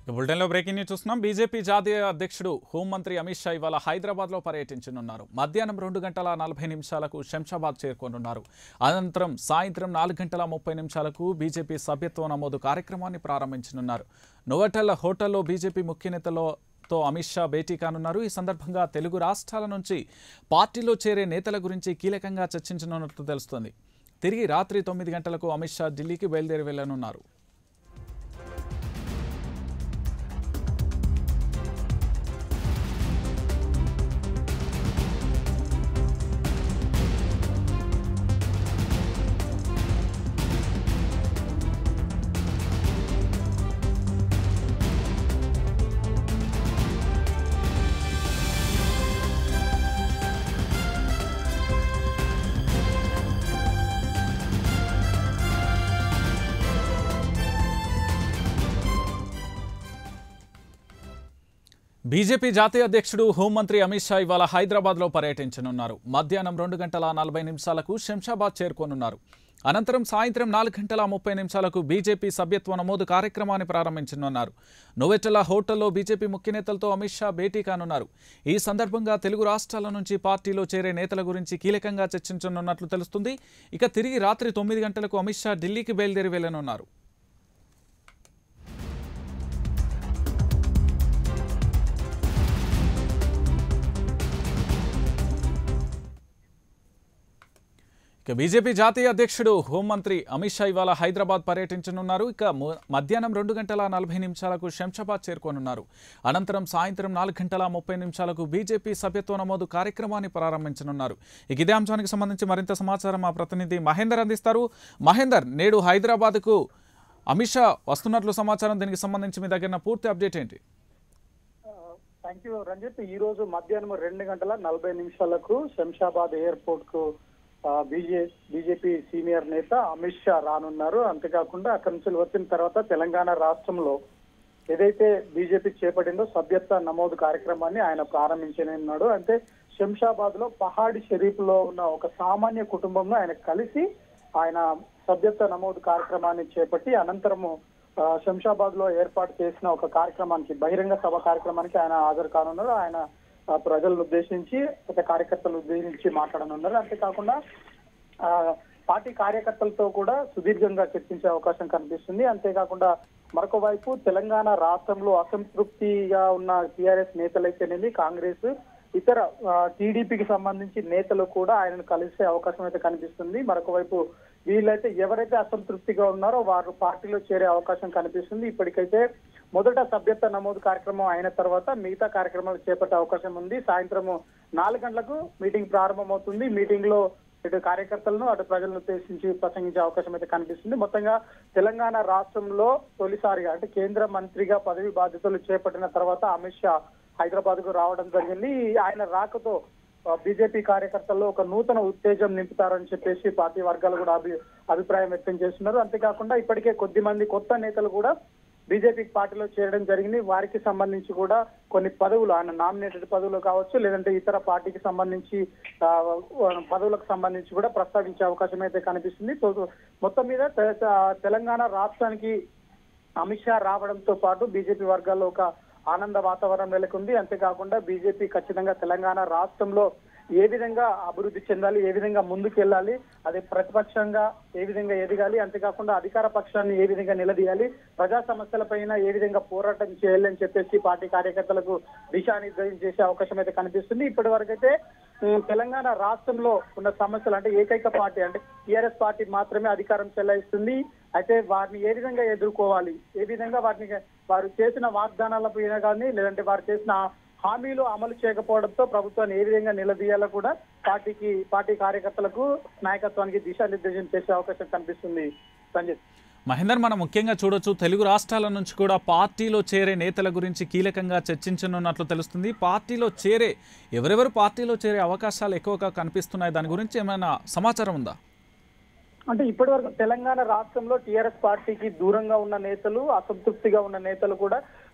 బులెటిన్లో breaking news చూస్తున్నాం BJP జాతీయ అధ్యక్షుడు హోంమంత్రి అమిత్ షా ఇవాళ హైదరాబాద్లో పర్యటించనున్నారు మధ్యాహ్నం రెండు గంటల నలభై నిమిషాలకు శంషాబాద్ చేరుకోనున్నారు అనంతరం సాయంత్రం నాలుగు గంటల ముప్పై నిమిషాలకు బీజేపీ సభ్యత్వ నమోదు కార్యక్రమాన్ని ప్రారంభించనున్నారు నోవటల్ హోటల్లో బీజేపీ ముఖ్య నేతలో తో అమిత్ షా భేటీ కానున్నారు ఈ సందర్భంగా తెలుగు రాష్ట్రాల నుంచి పార్టీలో చేరే నేతల గురించి కీలకంగా చర్చించనున్నట్లు తెలుస్తోంది తిరిగి రాత్రి తొమ్మిది గంటలకు అమిత్ షా ఢిల్లీకి బయలుదేరి వెళ్లనున్నారు బీజేపీ జాతీయ అధ్యక్షుడు హోంమంత్రి అమిత్ షా ఇవాళ హైదరాబాద్లో పర్యటించనున్నారు మధ్యాహ్నం రెండు గంటల నలభై నిమిషాలకు శంషాబాద్ చేరుకోనున్నారు అనంతరం సాయంత్రం నాలుగు గంటల ముప్పై నిమిషాలకు బీజేపీ సభ్యత్వ నమోదు కార్యక్రమాన్ని ప్రారంభించనున్నారు నోవెటల హోటల్లో బీజేపీ ముఖ్య నేతలతో అమిత్ షా భేటీ కానున్నారు ఈ సందర్భంగా తెలుగు రాష్ట్రాల నుంచి పార్టీలో చేరే నేతల గురించి కీలకంగా చర్చించనున్నట్లు తెలుస్తుంది ఇక తిరిగి రాత్రి తొమ్మిది గంటలకు అమిత్ షా ఢిల్లీకి బయలుదేరి వెళ్లనున్నారు ఇక బీజేపీ జాతీయ అధ్యక్షుడు హోంమంత్రి అమిత్ షా ఇవాళ హైదరాబాద్ పర్యటించనున్నారు ఇక ము- మధ్యాహ్నం రెండు గంటల నలభై నిమిషాలకు శంషాబాద్ చేరుకోనున్నారు అనంతరం సాయంత్రం నాలుగు గంటల ముప్పై నిమిషాలకు బీజేపీ సభ్యత్వ నమోదు కార్యక్రమాన్ని ప్రారంభించనున్నారు ఇక ఇదే అంశానికి సంబంధించి మరింత సమాచారం మా ప్రతినిధి మహేందర్ అందిస్తారు మహేందర్ నేడు హైదరాబాద్కు అమిత్ షా వస్తున్నట్లు సమాచారం దీనికి సంబంధించి మీ దగ్గర ఉన్న పూర్తి అప్డేట్ ఏంటి థ్యాంక్ యూ రంజిత్ ఈ రోజు మధ్యాహ్నం రెండు గంటల నలభై నిమిషాలకు శంషాబాద్ ఎయిర్పోర్ట్ కు బీజే బీజేపీ సీనియర్ నేత అమిత్ షా రానున్నారు అంతేకాకుండా అక్కడి నుంచి వచ్చిన తర్వాత తెలంగాణ రాష్ట్రంలో ఏదైతే బీజేపీ చేపట్టిందో సభ్యత్వ నమోదు కార్యక్రమాన్ని ఆయన ప్రారంభించనున్నాడు అంటే శంషాబాద్ లో పహాడి షరీఫ్ లో ఉన్న ఒక సామాన్య కుటుంబంలో ఆయన కలిసి ఆయన సభ్యత్వ నమోదు కార్యక్రమాన్ని చేపట్టి అనంతరము ఆ, శంషాబాద్ లో ఏర్పాటు చేసిన ఒక కార్యక్రమానికి బహిరంగ సభ కార్యక్రమానికి ఆయన హాజరు కానున్నారు ఆయన ఆ, ప్రజలను ఉద్దేశించి ఒక కార్యకర్తలను ఉద్దేశించి మాట్లాడనున్నారు అంతేకాకుండా ఆ, పార్టీ కార్యకర్తలతో కూడా సుదీర్ఘంగా చర్చించే అవకాశం కనిపిస్తుంది అంతేకాకుండా మరొక వైపు తెలంగాణ రాష్ట్రంలో అసంతృప్తిగా ఉన్న టిఆర్ఎస్ నేతలైతేనేమి కాంగ్రెస్ ఇతర టీడీపీకి సంబంధించి నేతలు కూడా ఆయనను కలిసే అవకాశం అయితే కనిపిస్తుంది మరొక వైపు వీళ్ళైతే ఎవరైతే అసంతృప్తిగా ఉన్నారో వారు పార్టీలో చేరే అవకాశం కనిపిస్తుంది ఇప్పటికైతే మొదట సభ్యత్వ నమోదు కార్యక్రమం అయిన తర్వాత మిగతా కార్యక్రమాలు చేపట్టే అవకాశం ఉంది సాయంత్రం నాలుగు గంటలకు మీటింగ్ ప్రారంభమవుతుంది మీటింగ్ లో ఇటు కార్యకర్తలను అటు ప్రజలను ఉద్దేశించి ప్రసంగించే అవకాశం అయితే కనిపిస్తుంది మొత్తంగా తెలంగాణ రాష్ట్రంలో తొలిసారిగా అంటే కేంద్ర మంత్రిగా పదవి బాధ్యతలు చేపట్టిన తర్వాత అమిత్ షా హైదరాబాద్ కు రావడం జరిగింది ఆయన రాకతో ఆ, బీజేపీ కార్యకర్తల్లో ఒక నూతన ఉత్తేజం నింపుతారని చెప్పేసి పార్టీ వర్గాలు కూడా అభి అభిప్రాయం వ్యక్తం చేస్తున్నారు అంతేకాకుండా ఇప్పటికే కొద్ది మంది కొత్త నేతలు కూడా బీజేపీ పార్టీలో చేరడం జరిగింది వారికి సంబంధించి కూడా కొన్ని పదవులు ఆయన నామినేటెడ్ పదవులు కావచ్చు లేదంటే ఇతర పార్టీకి సంబంధించి ఆ, పదవులకు సంబంధించి కూడా ప్రస్తావించే అవకాశం అయితే కనిపిస్తుంది సో, మొత్తం మీద తె- తె- తెలంగాణ రాష్ట్రానికి అమిత్ షా రావడంతో పాటు బీజేపీ వర్గాల్లో ఒక ఆనంద వాతావరణం నెలకొంది అంతేకాకుండా బీజేపీ ఖచ్చితంగా తెలంగాణ రాష్ట్రంలో ఏ విధంగా అభివృద్ధి చెందాలి ఏ విధంగా ముందుకు వెళ్ళాలి అది ప్రతిపక్షంగా ఏ విధంగా ఎదగాలి అంతేకాకుండా అధికార పక్షాన్ని ఏ విధంగా నిలదీయాలి ప్రజా సమస్యలపైన ఏ విధంగా పోరాటం చేయాలి అని చెప్పేసి పార్టీ కార్యకర్తలకు దిశానిర్దేశం చేసే అవకాశం అయితే కనిపిస్తుంది ఇప్పటి వరకైతే ఉమ్, తెలంగాణ రాష్ట్రంలో ఉన్న సమస్యలు అంటే ఏకైక పార్టీ అంటే టీఆర్ఎస్ పార్టీ మాత్రమే అధికారం చెలాయిస్తుంది అయితే వారిని ఏ విధంగా ఎదుర్కోవాలి ఏ విధంగా వాటిని వారు చేసిన వాగ్దానాల పైన కానీ లేదంటే వారు చేసిన హామీలు అమలు చేయకపోవడంతో ప్రభుత్వాన్ని ఏ విధంగా నిలదీయాలో కూడా పార్టీకి పార్టీ కార్యకర్తలకు నాయకత్వానికి దిశానిర్దేశం చేసే అవకాశం కనిపిస్తుంది సంజయ్ మహేందర్ మనం ముఖ్యంగా చూడొచ్చు తెలుగు రాష్ట్రాల నుంచి కూడా పార్టీలో చేరే నేతల గురించి కీలకంగా చర్చించనున్నట్లు తెలుస్తుంది పార్టీలో చేరే ఎవరెవరు పార్టీలో చేరే అవకాశాలు ఎక్కువగా కనిపిస్తున్నాయి దాని గురించి ఏమైనా సమాచారం ఉందా అంటే ఇప్పటి వరకు తెలంగాణ రాష్ట్రంలో టీఆర్ఎస్ పార్టీకి దూరంగా ఉన్న నేతలు అసంతృప్తిగా ఉన్న నేతలు కూడా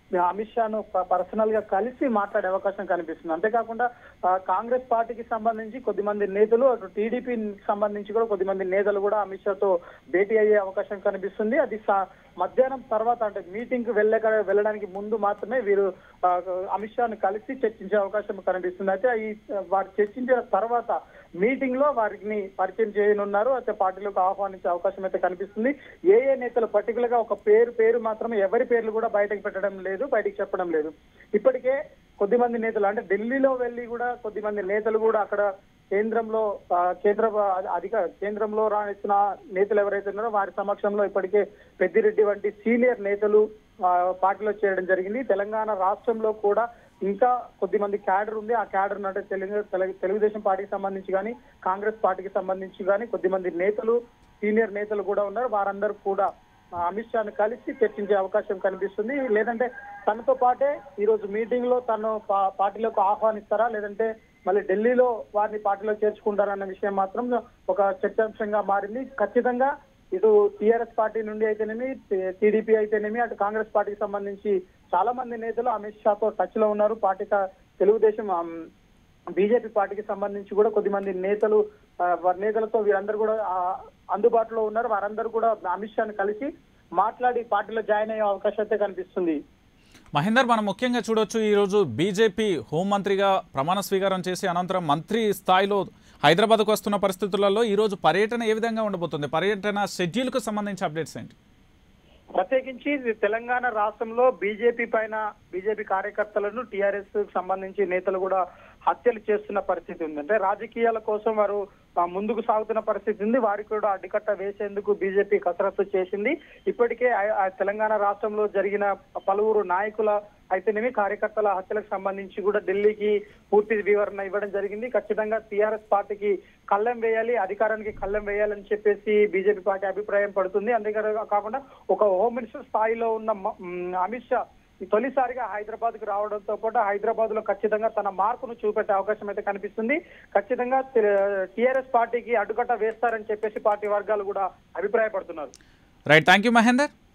అమిత్ షాను పర్సనల్ గా కలిసి మాట్లాడే అవకాశం కనిపిస్తుంది అంతేకాకుండా ఆ, కాంగ్రెస్ పార్టీకి సంబంధించి కొద్దిమంది నేతలు అటు టీడీపీ సంబంధించి కూడా కొద్దిమంది నేతలు కూడా అమిత్ షాతో భేటీ అయ్యే అవకాశం కనిపిస్తుంది అది సా- మధ్యాహ్నం తర్వాత అంటే మీటింగ్ కి వెళ్ళక వెళ్ళడానికి ముందు మాత్రమే వీరు ఆ, అమిత్ షాను కలిసి చర్చించే అవకాశం కనిపిస్తుంది అయితే ఈ వారు చర్చించిన తర్వాత మీటింగ్ లో వారిని పరిచయం చేయనున్నారు అయితే పార్టీలోకి ఆహ్వానించే అవకాశం అయితే కనిపిస్తుంది ఏ ఏ నేతలు పర్టికులర్ గా ఒక పేరు పేరు మాత్రమే ఎవరి పేర్లు కూడా బయటకు పెట్టడం లేదు బయటకు చెప్పడం లేదు ఇప్పటికే కొద్దిమంది నేతలు అంటే ఢిల్లీలో వెళ్ళి కూడా కొద్దిమంది నేతలు కూడా అక్కడ కేంద్రంలో ఆ, కేంద్ర అధిక కేంద్రంలో రాణిస్తున్న నేతలు ఎవరైతే ఉన్నారో వారి సమక్షంలో ఇప్పటికే పెద్దిరెడ్డి వంటి సీనియర్ నేతలు ఆ, పార్టీలో చేరడం జరిగింది తెలంగాణ రాష్ట్రంలో కూడా ఇంకా కొద్దిమంది క్యాడర్ ఉంది ఆ క్యాడర్ అంటే తెలుగు తెలు- తెలుగుదేశం పార్టీకి సంబంధించి కానీ కాంగ్రెస్ పార్టీకి సంబంధించి కానీ కొద్దిమంది నేతలు సీనియర్ నేతలు కూడా ఉన్నారు వారందరూ కూడా ఆ, అమిత్ షాను కలిసి చర్చించే అవకాశం కనిపిస్తుంది లేదంటే తనతో పాటే ఈ రోజు మీటింగ్ లో తను పా- పార్టీలోకి ఆహ్వానిస్తారా లేదంటే మళ్ళీ ఢిల్లీలో వారిని పార్టీలో చేర్చుకుంటారన్న విషయం మాత్రం ఒక చర్చాంశంగా మారింది ఖచ్చితంగా ఇటు టిఆర్ఎస్ పార్టీ నుండి అయితేనేమి టీడీపీ అయితేనేమి అటు కాంగ్రెస్ పార్టీకి సంబంధించి చాలా మంది నేతలు అమిత్ షాతో టచ్ లో ఉన్నారు పార్టీ కా- తెలుగుదేశం ఆమ్, బీజేపీ పార్టీకి సంబంధించి కూడా కొద్దిమంది నేతలు ఆ, వారి నేతలతో వీరందరూ కూడా ఆ, అందుబాటులో ఉన్నారు వారందరూ కూడా అమిత్ షాను కలిసి మాట్లాడి పార్టీలో జాయిన్ అయ్యే అవకాశం అయితే కనిపిస్తుంది మహేందర్ మనం ముఖ్యంగా చూడొచ్చు ఈరోజు బీజేపీ హోంమంత్రిగా ప్రమాణ స్వీకారం చేసి అనంతరం మంత్రి స్థాయిలో హైదరాబాద్కు వస్తున్న పరిస్థితులలో ఈరోజు పర్యటన ఏ విధంగా ఉండబోతుంది పర్యటన షెడ్యూల్కు సంబంధించి అప్డేట్స్ ఏంటి ప్రత్యేకించి ఇది తెలంగాణ రాష్ట్రంలో బీజేపీ పైన బీజేపీ కార్యకర్తలను టీఆర్ఎస్ సంబంధించి నేతలు కూడా హత్యలు చేస్తున్న పరిస్థితి ఉంది అంటే రాజకీయాల కోసం వారు ఆ, ముందుకు సాగుతున్న పరిస్థితి ఉంది వారికి కూడా అడ్డుకట్ట వేసేందుకు బీజేపీ కసరత్తు చేసింది ఇప్పటికే ఆ- ఆ తెలంగాణ రాష్ట్రంలో జరిగిన పలువురు నాయకుల అయితేనేమి కార్యకర్తల హత్యలకు సంబంధించి కూడా ఢిల్లీకి పూర్తి వివరణ ఇవ్వడం జరిగింది ఖచ్చితంగా టీఆర్ఎస్ పార్టీకి కళ్ళెం వేయాలి అధికారానికి కళ్ళెం వేయాలని చెప్పేసి బీజేపీ పార్టీ అభిప్రాయం పడుతుంది అంతేకాదు కాకుండా ఒక హోమ్ మినిస్టర్ స్థాయిలో ఉన్న మ- మ్, అమిత్ షా ఈ తొలిసారిగా హైదరాబాద్ కు రావడంతో పాటు హైదరాబాద్ లో ఖచ్చితంగా తన మార్కును చూపెట్టే అవకాశం అయితే కనిపిస్తుంది ఖచ్చితంగా టీఆర్ఎస్ పార్టీకి అడ్డుకట్ట వేస్తారని చెప్పేసి పార్టీ వర్గాలు కూడా అభిప్రాయపడుతున్నారు రైట్ థ్యాంక్ యూ మహేందర్